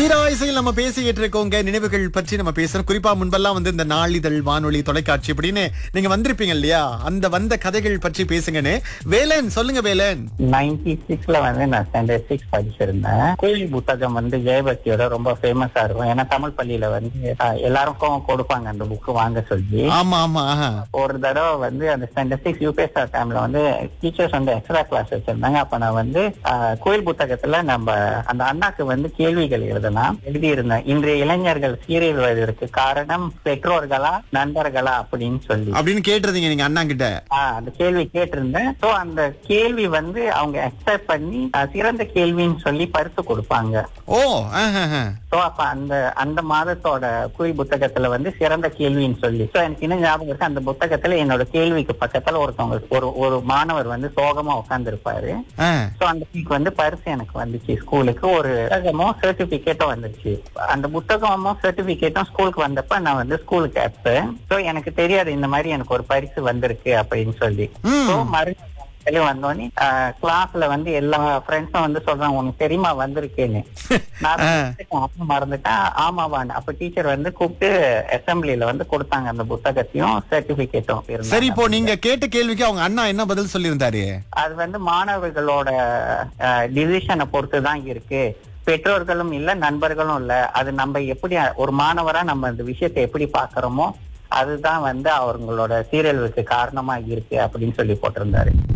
தீராயிசையில் நம்ம பேசிக்கிட்டு இருக்கோங்க நினைவுகள் பற்றி நம்ம பேசுறோம் குறிப்பா முன்பெல்லாம் வந்து இந்த நாளிதழ் வானொலி தொலைக்காட்சி இப்படின்னு நீங்க வந்திருப்பீங்க இல்லையா அந்த வந்த கதைகள் பற்றி பேசுங்கன்னு வேலன் சொல்லுங்க வேலன் நைன்டி சிக்ஸ்ல வந்து நான் ஸ்டாண்டர்ட் சிக்ஸ் படிச்சிருந்தேன் கோயில் புத்தகம் வந்து ஜெயபக்தியோட ரொம்ப ஃபேமஸா இருக்கும் ஏன்னா தமிழ் பள்ளியில வந்து அஹ், எல்லாருக்கும் கொடுப்பாங்க அந்த புக் வாங்க சொல்லி ஆமா ஆமா ஆஹா. ஒரு தடவை வந்து அந்த ஸ்டாண்டர்ட் சிக்ஸ் யூபிஎஸ்ஆர் டைம்ல வந்து டீச்சர்ஸ் வந்து எக்ஸ்ட்ரா கிளாஸ் வச்சிருந்தாங்க அப்ப நான் வந்து அஹ், கோயில் புத்தகத்துல நம்ம அந்த அண்ணாக்கு வந்து கேள்விகள் எழுதலாம் எழுதியிருந்தேன் இன்றைய இளைஞர்கள் சீரியல்வதற்கு காரணம் பெற்றோர்களா நண்பர்களா அப்படின்னு சொல்லி அப்படின்னு கேட்டிருந்தீங்க நீங்க அண்ணா கிட்ட ஆஹ் அந்த கேள்வி கேட்டிருந்தேன் சோ அந்த கேள்வி வந்து அவங்க அக்செப்ட் பண்ணி அஹ், சிறந்த கேள்வின்னு சொல்லி பரிசு கொடுப்பாங்க ஓ ஆஹா, ஆஹா. சோ அப்ப அந்த அந்த மாதத்தோட குயில் புத்தகத்துல வந்து சிறந்த கேள்வின்னு சொல்லி சோ எனக்கு இன்னும் ஞாபகம் இருக்கு அந்த புத்தகத்துல என்னோட கேள்விக்கு பக்கத்துல ஒருத்தவங்க ஒரு ஒரு மாணவர் வந்து சோகமா உட்கார்ந்து இருப்பாரு ஆ. சோ அந்த வீக் வந்து பரிசு எனக்கு வந்துச்சு ஸ்கூலுக்கு ஒரு புத்தகமும் சர்டிபிகேட்டும் வந்துச்சு அந்த புத்தகமும் சர்டிபிகேட்டும் ஸ்கூலுக்கு வந்தப்ப நான் வந்து ஸ்கூலுக்கு கேட்பேன் சோ எனக்கு தெரியாது இந்த மாதிரி எனக்கு ஒரு பரிசு வந்திருக்கு அப்படின்னு சொல்லி ம். சோ மறுநாள் வெளிய வந்தோடனே கிளாஸ்ல வந்து எல்லா ஃப்ரெண்ட்ஸும் வந்து சொல்றாங்க உனக்கு தெரியுமா வந்திருக்கேன்னு நான் அப்ப மறந்துட்டேன் ஆமாவான் அப்ப டீச்சர் வந்து கூப்பிட்டு அசம்பிளில வந்து கொடுத்தாங்க அந்த புத்தகத்தையும் சர்டிபிகேட்டும் சரி இப்போ நீங்க கேட்ட கேள்விக்கு அவங்க அண்ணா என்ன பதில் சொல்லியிருந்தாரு அது வந்து மாணவர்களோட டிசிஷனை பொறுத்து தான் இருக்கு பெற்றோர்களும் இல்ல நண்பர்களும் இல்ல அது நம்ம எப்படி ஒரு மாணவரா நம்ம அந்த விஷயத்தை எப்படி பாக்குறோமோ அதுதான் வந்து அவங்களோட சீரழிவுக்கு காரணமா இருக்கு அப்படின்னு சொல்லி போட்டிருந்தாரு